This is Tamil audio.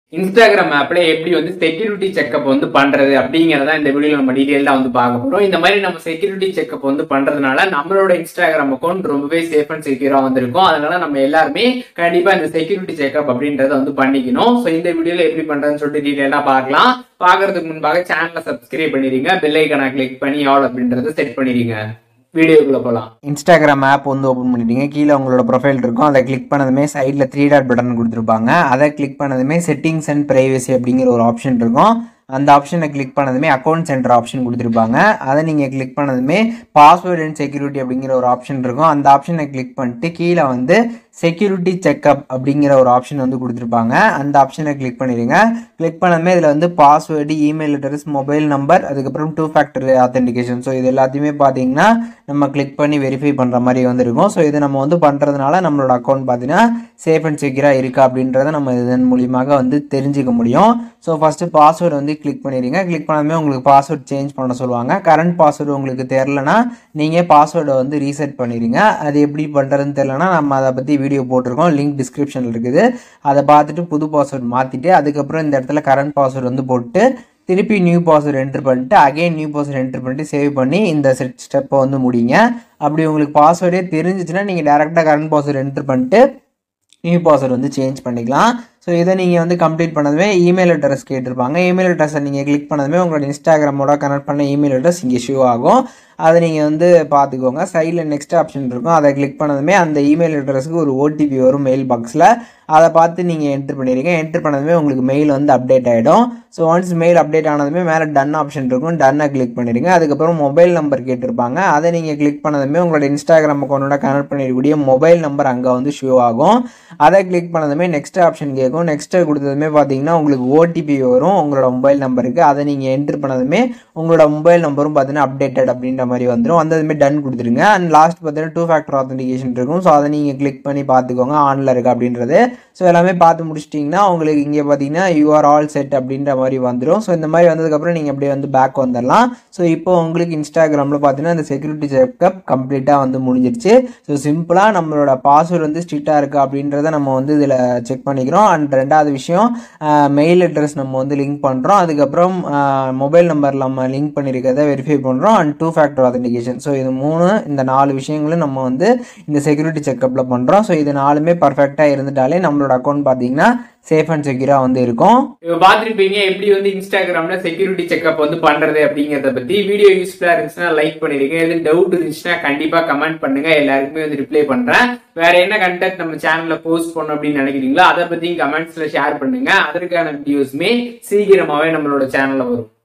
இன்ஸ்டாகிராம் ஆப்ல எப்படி வந்து செக்யூரிட்டி செக்அப் வந்து பண்றது அப்படிங்கறத இந்த வீடியோல நம்ம டீடைல்டா வந்து பார்க்க போறோம் இந்த மாதிரி நம்ம செக்யூரிட்டி செக்அப் வந்து பண்றதுனால நம்மளோட இன்ஸ்டாகிராம் அக்கௌண்ட் ரொம்பவே சேஃப் அண்ட் செக்யூரா வந்திருக்கும் அதனால நம்ம எல்லாருமே கண்டிப்பா இந்த செக்யூரிட்டி செக்அப் அப்படின்றத வந்து பண்ணிக்கணும் ஸோ இந்த வீடியோல எப்படி பண்றதுன்னு சொல்லிட்டு டீடைல்டா பார்க்கலாம் பார்க்கறதுக்கு முன்பாக சேனலை சப்ஸ்கிரைப் பண்ணிடுங்க பெல் ஐக்கனை கிளிக் பண்ணி ஆல் அப்படின்றத செட் பண்ணிடுங்க வீடியோக்குள்ள போலாம் இன்ஸ்டாகிராம் ஆப் வந்து ஓப்பன் பண்ணிட்டீங்க கீழே உங்களோட ப்ரொஃபைல் இருக்கும் அதை கிளிக் பண்ணதுமே சைடில் த்ரீ டாட் பட்டன் கொடுத்துருப்பாங்க அதை கிளிக் பண்ணதுமே செட்டிங்ஸ் அண்ட் ப்ரைவசி அப்படிங்கிற ஒரு ஆப்ஷன் இருக்கும் அந்த ஆப்ஷனை கிளிக் பண்ணதுமே அக்கௌண்ட் சென்டர் ஆப்ஷன் கொடுத்துருப்பாங்க அதை நீங்கள் கிளிக் பண்ணதுமே பாஸ்வேர்ட் அண்ட் செக்யூரிட்டி அப்படிங்கிற ஒரு ஆப்ஷன் இருக்கும் அந்த ஆப்ஷனை கிளிக் பண்ணிட்டு கீழே வந்து செக்யூரிட்டி செக்அப் அப்படிங்கிற ஒரு ஆப்ஷன் வந்து கொடுத்துருப்பாங்க அந்த ஆப்ஷனை கிளிக் பண்ணிடுங்க கிளிக் பண்ணதுமே இதில் வந்து password email address mobile number அதுக்கப்புறம் டூ ஃபேக்டர் ஆத்தென்டிகேஷன் ஸோ இது எல்லாத்தையுமே பார்த்தீங்கன்னா நம்ம கிளிக் பண்ணி வெரிஃபை பண்ணுற மாதிரி வந்து இருக்கும் ஸோ இது நம்ம வந்து பண்ணுறதுனால நம்மளோட அக்கௌண்ட் பார்த்தீங்கன்னா சேஃப் அண்ட் செக்யூராக இருக்கா அப்படின்றத நம்ம இதன் மூலியமாக வந்து தெரிஞ்சுக்க முடியும் ஸோ ஃபஸ்ட்டு பாஸ்வேர்டு வந்து கிளிக் பண்ணிடுங்க கிளிக் பண்ணாமே உங்களுக்கு பாஸ்வேர்ட் சேஞ்ச் பண்ண சொல்லுவாங்க கரண்ட் பாஸ்வேர்டு உங்களுக்கு தெரிலனா நீங்கள் பாஸ்வேர்டை வந்து ரீசெட் பண்ணிடுங்க அது எப்படி பண்ணுறதுன்னு தெரிலனா நம்ம அதை பற்றி வீடியோ போட்டிருக்கோம் லிங்க் டிஸ்கிரிப்ஷனில் இருக்குது அதை பார்த்துட்டு புது பாஸ்வேர்டு மாற்றிட்டு அதுக்கப்புறம் இந்த இடத்துல கரண்ட் பாஸ்வேர்டு வந்து போட்டு திருப்பி நியூ பாஸ்வேர்டு என்ட்ரு பண்ணிட்டு அகைன் நியூ பாஸ்வேர்டு என்ட்ரு பண்ணிட்டு சேவ் பண்ணி இந்த செட் ஸ்டெப்பை வந்து முடிங்க அப்படி உங்களுக்கு பாஸ்வேர்டே தெரிஞ்சிச்சுன்னா நீங்கள் டேரெக்டாக கரண்ட் பாஸ்வேர்டு என்ட்ரு பண்ணிட்டு நியூ பாஸ்வேர்டு வந்து சேஞ்ச் பண்ணிக்கலாம் ஸோ இதை நீங்கள் வந்து கம்ப்ளீட் பண்ணதுமே இமெயில் அட்ரஸ் கேட்டிருப்பாங்க இமெயில் அட்ரஸை நீங்கள் கிளிக் பண்ணதுமே உங்களோட இன்ஸ்டாகிராமோட கனெக்ட் பண்ண இமெயில் அட்ரஸ் இங்கே ஷூ ஆகும் அதை நீங்கள் வந்து பார்த்துக்கோங்க சைடில் நெக்ஸ்ட் ஆப்ஷன் இருக்கும் அதை கிளிக் பண்ணதுமே அந்த இமெயில் அட்ரஸுக்கு ஒரு ஓடிபி வரும் மெயில் பாக்ஸில் அதை பார்த்து நீங்கள் என்ட்ரு பண்ணிடுங்க என்ட்ரு பண்ணதுமே உங்களுக்கு மெயில் வந்து அப்டேட் ஆகிடும் ஸோ ஒன்ஸ் மெயில் அப்டேட் ஆனதுமே மேலே டன் ஆப்ஷன் இருக்கும் டன்னை கிளிக் பண்ணிடுங்க அதுக்கப்புறம் மொபைல் நம்பர் கேட்டிருப்பாங்க அதை நீங்கள் கிளிக் பண்ணதுமே உங்களோட இன்ஸ்டாகிராம் அக்கௌண்ட்டோட கனெக்ட் பண்ணிருக்கக்கூடிய மொபைல் நம்பர் அங்கே வந்து ஷோ ஆகும் அதை கிளிக் பண்ணதுமே நெக்ஸ்ட் ஆப்ஷன் கேட்கும் நெக்ஸ்ட்டு கொடுத்ததுமே பார்த்தீங்கன்னா உங்களுக்கு ஓடிபி வரும் உங்களோட மொபைல் நம்பருக்கு அதை நீங்கள் என்ட்ரு பண்ணதுமே உங்களோட மொபைல் நம்பரும் பார்த்தீங்கன்னா அப்டேட்டட் அப்படின்ற மாதிரி வந்துடும் வந்ததுமே டன் கொடுத்துருங்க அண்ட் லாஸ்ட் பார்த்தீங்கன்னா டூ ஃபேக்டர் ஆத்தன்டிகேஷன் இருக்கும் ஸோ அதை நீங்கள் கிளிக் பண்ணி பார்த்துக்கோங்க ஆனில் இருக்குது அப்படின்றது ஸோ எல்லாமே பார்த்து முடிச்சிட்டிங்கன்னா உங்களுக்கு இங்கே பார்த்தீங்கன்னா யூஆர் ஆல் செட் அப்படின்ற மாதிரி வந்துடும் ஸோ இந்த மாதிரி வந்ததுக்கப்புறம் நீங்கள் அப்படியே வந்து பேக் வந்துடலாம் ஸோ இப்போ உங்களுக்கு இன்ஸ்டாகிராமில் பார்த்தீங்கன்னா இந்த செக்யூரிட்டி செக்அப் கம்ப்ளீட்டாக வந்து முடிஞ்சிருச்சு ஸோ சிம்பிளாக நம்மளோட பாஸ்வேர்டு வந்து ஸ்ட்ரிக்டாக இருக்குது அப்படின்றத நம்ம வந்து இதில் செக் பண்ணிக்கிறோம் அண்ட் ரெண்டாவது விஷயம் மெயில் அட்ரஸ் நம்ம வந்து லிங்க் பண்ணுறோம் அதுக்கப்புறம் மொபைல் நம்பர் நம்ம லிங்க் பண்ணியிருக்கிறத வெரிஃபை பண்ணுறோம் and two factor authentication so இது மூணு இந்த நாலு விஷயங்களும் நம்ம வந்து இந்த செக்யூரிட்டி செக்கப்பில் பண்ணுறோம் ஸோ இது நாலுமே பர்ஃபெக்டாக இருந்துட்டாலே நம்மளோட அக்கௌண்ட் பார்த்தீங்கன்னா சேஃப் அண்ட் செக்யூராக வந்து இருக்கும் இப்போ பார்த்துருப்பீங்க எப்படி வந்து இன்ஸ்டாகிராம்ல செக்யூரிட்டி செக்அப் வந்து பண்றது அப்படிங்கறத பத்தி வீடியோ யூஸ்ஃபுல்லா இருந்துச்சுன்னா லைக் பண்ணிருங்க எதுவும் டவுட் இருந்துச்சுன்னா கண்டிப்பா கமெண்ட் பண்ணுங்க எல்லாருக்குமே வந்து ரிப்ளை பண்றேன் வேற என்ன கண்டென்ட் நம்ம சேனல்ல போஸ்ட் பண்ணணும் அப்படின்னு நினைக்கிறீங்களோ அதை பத்தியும் கமெண்ட்ஸ்ல ஷேர் பண்ணுங்க அதற்கான வீடியோஸ்மே சீக்கிரமாவே நம்மளோட சேனல்ல வரும்